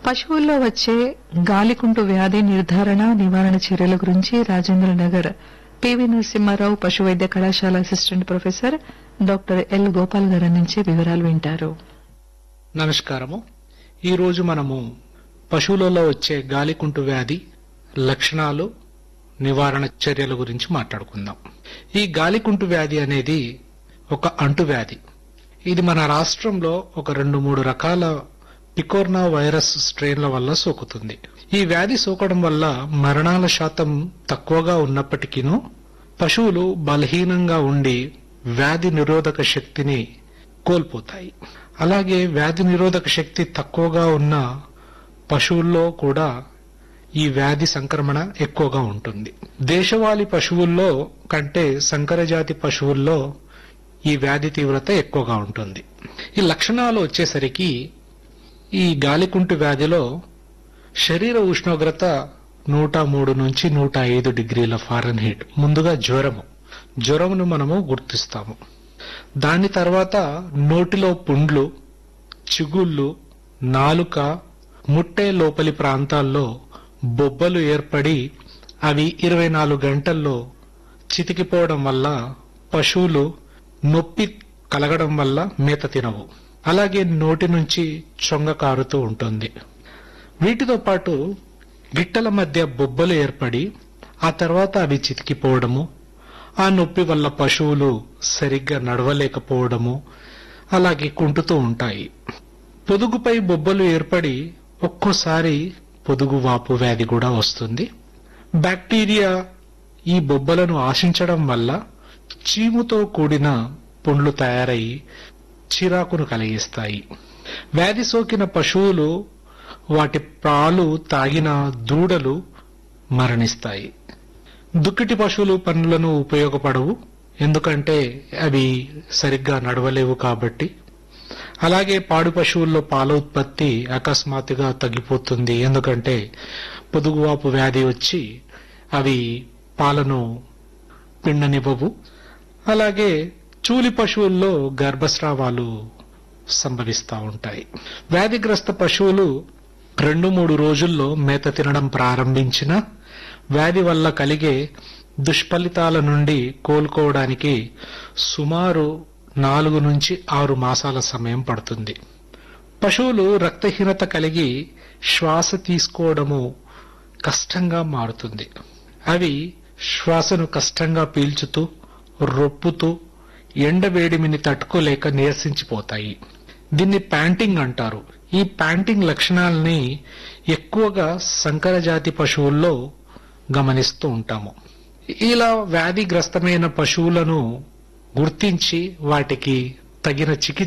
పశువుల్లో వచ్చే గాలికుంటు వ్యాధి నిర్ధారణ నివారణ చర్యల గురించి రాజేంద్ర నగర్ పివి నరసింహారావు పశు వైద్య కళాశాల assistant professor doctor L Gopal గారి అందించే వివరాలు వింటారు నమస్కారము ఈరోజు మనము పశువులలో వచ్చే గాలికుంటు వ్యాధి లక్షణాలు నివారణ చర్యల గురించి మాట్లాడుకుందాం ఈ గాలికుంటు వ్యాధి అనేది ఒక అంటువ్యాధి ఇది మన రాష్ట్రంలో ఒక రెండు మూడు రకాల పికోర్నా వైరస్ స్ట్రెయిన్ల వల్ల సోకుతుంది ఈ వ్యాధి సోకడం వల్ల మరణాల శాతం తక్కువగా ఉన్నప్పటికీను పశువులు బలహీనంగా ఉండి వ్యాధి నిరోధక శక్తిని కోల్పోతాయి అలాగే వ్యాధి నిరోధక శక్తి తక్కువగా ఉన్న పశువుల్లో కూడా ఈ వ్యాధి సంక్రమణ ఎక్కువగా ఉంటుంది దేశవాళీ పశువుల్లో కంటే సంకరజాతి పశువుల్లో ఈ వ్యాధి తీవ్రత ఎక్కువగా ఉంటుంది ఈ లక్షణాలు వచ్చేసరికి ఈ గాలికుంటు వ్యాధిలో శరీర ఉష్ణోగ్రత నూట మూడు నుంచి నూట ఐదు డిగ్రీల ఫారెన్హీట్ ముందుగా జ్వరము జ్వరమును మనము గుర్తిస్తాము దాని తర్వాత నోటిలో పుండ్లు చిగుళ్ళు నాలుక ముట్టె లోపలి ప్రాంతాల్లో బొబ్బలు ఏర్పడి అవి ఇరవై నాలుగు గంటల్లో చితికిపోవడం వల్ల పశువులు నొప్పి కలగడం వల్ల మేత తినవు అలాగే నోటి నుంచి చొంగ కారుతూ ఉంటుంది వీటితో పాటు గిట్టల మధ్య బొబ్బలు ఏర్పడి ఆ తర్వాత అవి చితికిపోవడము ఆ నొప్పి వల్ల పశువులు సరిగ్గా నడవలేకపోవడము అలాగే కుంటుతూ ఉంటాయి పొదుగుపై బొబ్బలు ఏర్పడి ఒక్కోసారి పొదుగు వాపు వ్యాధి కూడా వస్తుంది బ్యాక్టీరియా ఈ బొబ్బలను ఆశించడం వల్ల చీముతో కూడిన పుండ్లు తయారై చిరాకును కలిగిస్తాయి వ్యాధి సోకిన పశువులు వాటి పాలు తాగిన దూడలు మరణిస్తాయి దుక్కిటి పశువులు పనులను ఉపయోగపడవు ఎందుకంటే అవి సరిగ్గా నడవలేవు కాబట్టి అలాగే పాడు పశువుల్లో పాల ఉత్పత్తి అకస్మాత్తుగా తగ్గిపోతుంది ఎందుకంటే పొదుగువాపు వ్యాధి వచ్చి అవి పాలను పిండనివ్వవు అలాగే చూలి పశువుల్లో గర్భస్రావాలు సంభవిస్తూ ఉంటాయి వ్యాధిగ్రస్త పశువులు రెండు మూడు రోజుల్లో మేత తినడం ప్రారంభించిన వ్యాధి వల్ల కలిగే దుష్ఫలితాల నుండి కోలుకోవడానికి సుమారు నాలుగు నుంచి ఆరు మాసాల సమయం పడుతుంది పశువులు రక్తహీనత కలిగి శ్వాస తీసుకోవడము కష్టంగా మారుతుంది అవి శ్వాసను కష్టంగా పీల్చుతూ రొప్పుతూ ఎండవేడిమిని తట్టుకోలేక నీరసించిపోతాయి దీన్ని ప్యాంటింగ్ అంటారు ఈ ప్యాంటింగ్ లక్షణాలని ఎక్కువగా సంకరజాతి పశువుల్లో గమనిస్తూ ఉంటాము ఇలా వ్యాధిగ్రస్తమైన పశువులను గుర్తించి వాటికి తగిన చికిత్స